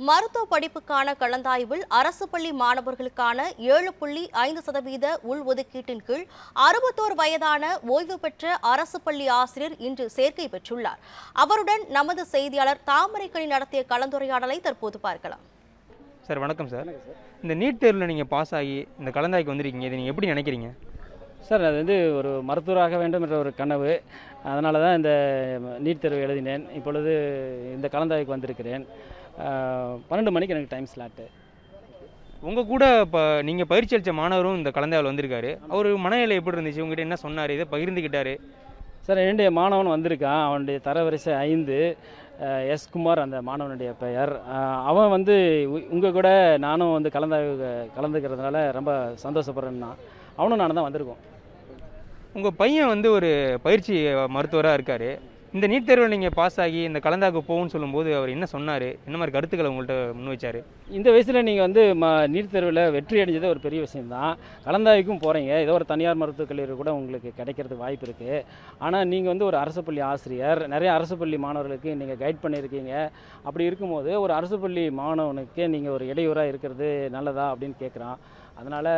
மருத்துவ படிப்புக்கான கலந்தாய்வில் அரசு பள்ளி மாணவர்களுக்கான ஏழு புள்ளி ஐந்து சதவீத உள்ஒதுக்கீட்டின் கீழ் அறுபத்தோரு வயதான ஓய்வு பெற்ற அரசு பள்ளி ஆசிரியர் இன்று சேர்க்கை பெற்றுள்ளார் அவருடன் நமது செய்தியாளர் தாமரைக்கணி நடத்திய கலந்துரையாடலை தற்போது பார்க்கலாம் சார் வணக்கம் சார் இந்த நீட் தேர்வில் நீங்கள் பாஸ் ஆகி இந்த கலந்தாய்க்கு வந்திருக்கீங்க இதை நீங்கள் எப்படி நினைக்கிறீங்க சார் அது வந்து ஒரு மருத்துவராக வேண்டும் என்ற ஒரு கனவு அதனால தான் இந்த நீட் தேர்வு எழுதினேன் இப்பொழுது இந்த கலந்தாய்வுக்கு வந்திருக்கிறேன் ஆஹ், பன்னெண்டு மணிக்கு எனக்கு டைம் ஸ்லாட்டு உங்கள் கூட இப்போ நீங்கள் பயிற்சி அளித்த மாணவரும் இந்த கலந்தாய்வில் வந்திருக்காரு அவர் மனநிலை எப்படி இருந்துச்சு உங்ககிட்ட என்ன சொன்னார் இதை பகிர்ந்துக்கிட்டாரு சார் என்னுடைய மாணவன் வந்திருக்கான் அவனுடைய தரவரிசை ஐந்து ஆஹ், எஸ் குமார் அந்த மாணவனுடைய பெயர் ஆஹ், அவன் வந்து உங்கள் கூட நானும் வந்து கலந்தாய்வு கலந்துக்கிறதுனால ரொம்ப சந்தோஷப்படுறேன்னா அவனும் நானும் தான் வந்திருக்கோம் உங்கள் பையன் வந்து ஒரு பயிற்சி மருத்துவராக இருக்கார் இந்த நீட் தேர்வில் நீங்கள் பாஸ் ஆகி இந்த கலந்தாய்க்கு போகும்னு சொல்லும்போது அவர் என்ன சொன்னார் என்ன மாதிரி கருத்துக்களை உங்கள்கிட்ட முன்வைச்சார் இந்த வயசில் நீங்கள் வந்து ம நீட் தேர்வில் வெற்றி அடைஞ்சது ஒரு பெரிய விஷயம்தான் கலந்தாய்வுக்கும் போகிறீங்க ஏதோ ஒரு தனியார் மருத்துவக் கல்லூரி கூட உங்களுக்கு கிடைக்கிறதுக்கு வாய்ப்பு இருக்குது ஆனால் நீங்கள் வந்து ஒரு அரசு பள்ளி ஆசிரியர் நிறைய அரசு பள்ளி மாணவர்களுக்கு நீங்கள் கைட் பண்ணியிருக்கீங்க அப்படி இருக்கும்போது ஒரு அரசு பள்ளி மாணவனுக்கு நீங்கள் ஒரு இடையூறாக இருக்கிறது நல்லதா அப்படின்னு கேட்குறான் அதனால்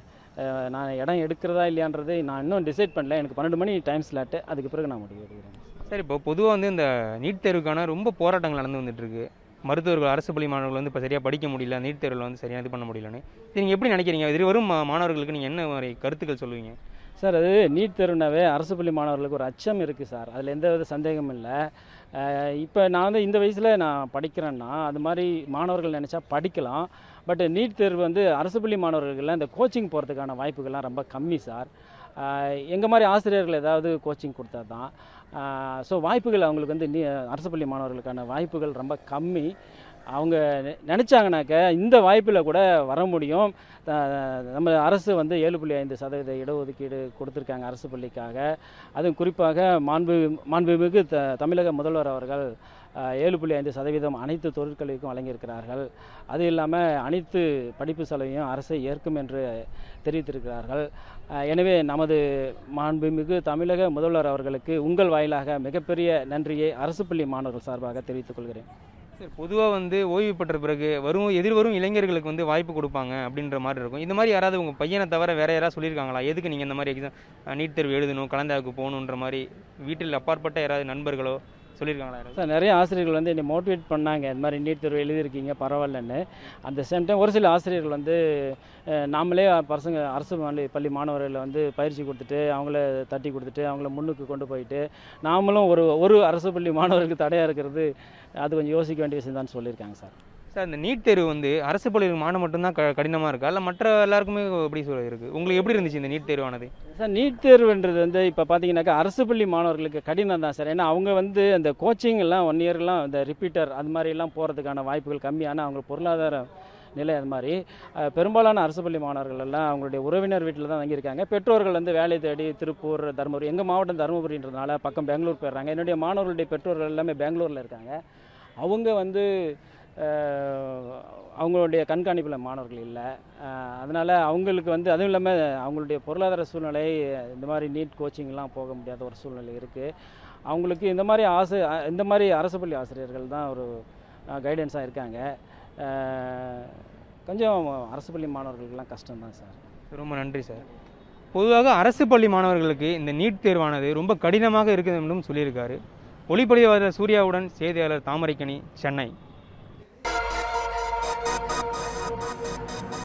நான் இடம் எடுக்கிறதா இல்லையான்றது நான் இன்னும் டிசைட் பண்ணல எனக்கு பன்னெண்டு மணி டைம் ஸ்லாட்டு அதுக்கு பிறகு நான் முடிவு எடுக்கிறேன் சார் இப்போ பொதுவாக வந்து இந்த நீட் தேர்வுக்கான ரொம்ப போராட்டங்கள் நடந்து வந்துட்டு இருக்கு மருத்துவர்கள் அரசு பள்ளி மாணவர்கள் வந்து இப்போ சரியாக படிக்க முடியல நீட் தேர்வில் வந்து சரியாக இது பண்ண முடியலன்னு இது நீங்கள் எப்படி நினைக்கிறீங்க இது வரும் மா- மாணவர்களுக்கு நீங்கள் என்ன மாதிரி கருத்துக்கள் சொல்லுவீங்க சார் அது நீட் தேர்வுனாவே அரசு பள்ளி மாணவர்களுக்கு ஒரு அச்சம் இருக்குது சார் அதில் எந்த வித சந்தேகமும் இல்லை இப்போ நான் வந்து இந்த வயசில் நான் படிக்கிறேன்னா அது மாதிரி மாணவர்கள் நினச்சா படிக்கலாம் பட் நீட் தேர்வு வந்து அரசு பள்ளி மாணவர்கள்லாம் இந்த கோச்சிங் போகிறதுக்கான வாய்ப்புகள்லாம் ரொம்ப கம்மி சார் எங்கள் மாதிரி ஆசிரியர்கள் ஏதாவது கோச்சிங் கொடுத்தா தான் ஸோ வாய்ப்புகள் அவங்களுக்கு வந்து நீ அரசு பள்ளி மாணவர்களுக்கான வாய்ப்புகள் ரொம்ப கம்மி அவங்க நெ- நினைச்சாங்கனாக்க இந்த வாய்ப்பில் கூட வர முடியும் த- நம்ம அரசு வந்து ஏழு புள்ளி ஐந்து சதவீத இடஒதுக்கீடு கொடுத்துருக்காங்க அரசு பள்ளிக்காக அதுவும் குறிப்பாக மாண்பு மாண்புமிகு த தமிழக முதல்வர் அவர்கள் அஹ், ஏழு புள்ளி ஐந்து சதவீதம் அனைத்து தொழிற்கல்விக்கும் வழங்கியிருக்கிறார்கள் அது இல்லாமல் அனைத்து படிப்பு செலவையும் அரசை ஏற்கும் என்று தெரிவித்திருக்கிறார்கள் அஹ், எனவே நமது மாண்புமிகு தமிழக முதல்வர் அவர்களுக்கு உங்கள் வாயிலாக மிகப்பெரிய நன்றியை அரசு பள்ளி மாணவர்கள் சார்பாக தெரிவித்துக் கொள்கிறேன் சார் பொதுவாக வந்து ஓய்வு பெற்ற பிறகு வரும் எதிர்வரும் இளைஞர்களுக்கு வந்து வாய்ப்பு கொடுப்பாங்க அப்படின்ற மாதிரி இருக்கும் இந்த மாதிரி யாராவது உங்கள் பையனை தவிர வேற யாராவது சொல்லியிருக்காங்களா எதுக்கு நீங்கள் இந்த மாதிரி எக்ஸாம் நீட் தேர்வு எழுதணும் கலந்தாய்வுக்கு போகணுன்ற மாதிரி வீட்டில் அப்பாற்பட்ட யாராவது நண்பர்களோ சொல்லியிருக்காங்களா யாராவது சார் நிறைய ஆசிரியர்கள் வந்து என்னை மோட்டிவேட் பண்ணாங்க இந்த மாதிரி நீட் தேர்வு எழுதியிருக்கீங்க பரவாயில்லன்னு அந்த சேம் டைம் ஒரு சில ஆசிரியர்கள் வந்து அஹ், நாமளே பசங்க அரசு பள்ளி பள்ளி மாணவர்களை வந்து பயிற்சி கொடுத்துட்டு அவங்கள தட்டி கொடுத்துட்டு அவங்கள முன்னுக்கு கொண்டு போயிட்டு நாமளும் ஒரு ஒரு அரசு பள்ளி மாணவர்களுக்கு தடையாக இருக்கிறது அது கொஞ்சம் யோசிக்க வேண்டிய விஷயம் தான் சொல்லியிருக்காங்க சார் சார் இந்த நீட் தேர்வு வந்து அரசு பள்ளியில் மாணவ மட்டும்தான் க கடினமாக இருக்கா இல்லை மற்ற எல்லாருக்குமே எப்படி சொல்ல இருக்குது உங்களுக்கு எப்படி இருந்துச்சு இந்த நீட் தேர்வானது சார் நீட் தேர்வுன்றது வந்து இப்போ பார்த்தீங்கன்னாக்கா அரசு பள்ளி மாணவர்களுக்கு கடினம் தான் சார் ஏன்னா அவங்க வந்து அந்த கோச்சிங் எல்லாம் ஒன் இயர்லாம் இந்த ரிப்பீட்டர் அது மாதிரிலாம் போகிறதுக்கான வாய்ப்புகள் கம்மியான அவங்க பொருளாதார நிலை அது மாதிரி அஹ், பெரும்பாலான அரசு பள்ளி மாணவர்கள் எல்லாம் அவங்களுடைய உறவினர் வீட்டில் தான் தங்கியிருக்காங்க பெற்றோர்கள் வந்து வேலை தேடி திருப்பூர் தருமபுரி எங்கள் மாவட்டம் தருமபுரின்றதுனால பக்கம் பெங்களூர் போயிடுறாங்க என்னுடைய மாணவர்களுடைய பெற்றோர்கள் எல்லாமே பெங்களூரில் இருக்காங்க அவங்க வந்து அஹ், அவங்களுடைய கண்காணிப்பில் மாணவர்கள் இல்லை அதனால் அவங்களுக்கு வந்து அதுவும் இல்லாமல் அவங்களுடைய பொருளாதார சூழ்நிலை இந்த மாதிரி நீட் கோச்சிங்லாம் போக முடியாத ஒரு சூழ்நிலை இருக்குது அவங்களுக்கு இந்த மாதிரி ஆசை அஹ், இந்த மாதிரி அரசு பள்ளி ஆசிரியர்கள் தான் ஒரு கைடன்ஸாக இருக்காங்க அஹ், கொஞ்சம் அரசு பள்ளி மாணவர்களுக்கெல்லாம் கஷ்டம்தான் சார் ரொம்ப நன்றி சார் பொதுவாக அரசு பள்ளி மாணவர்களுக்கு இந்த நீட் தேர்வானது ரொம்ப கடினமாக இருக்குது என்றும் சொல்லியிருக்காரு ஒளிப்பதிவாளர் சூர்யாவுடன் செய்தியாளர் தாமரைக்கணி சென்னை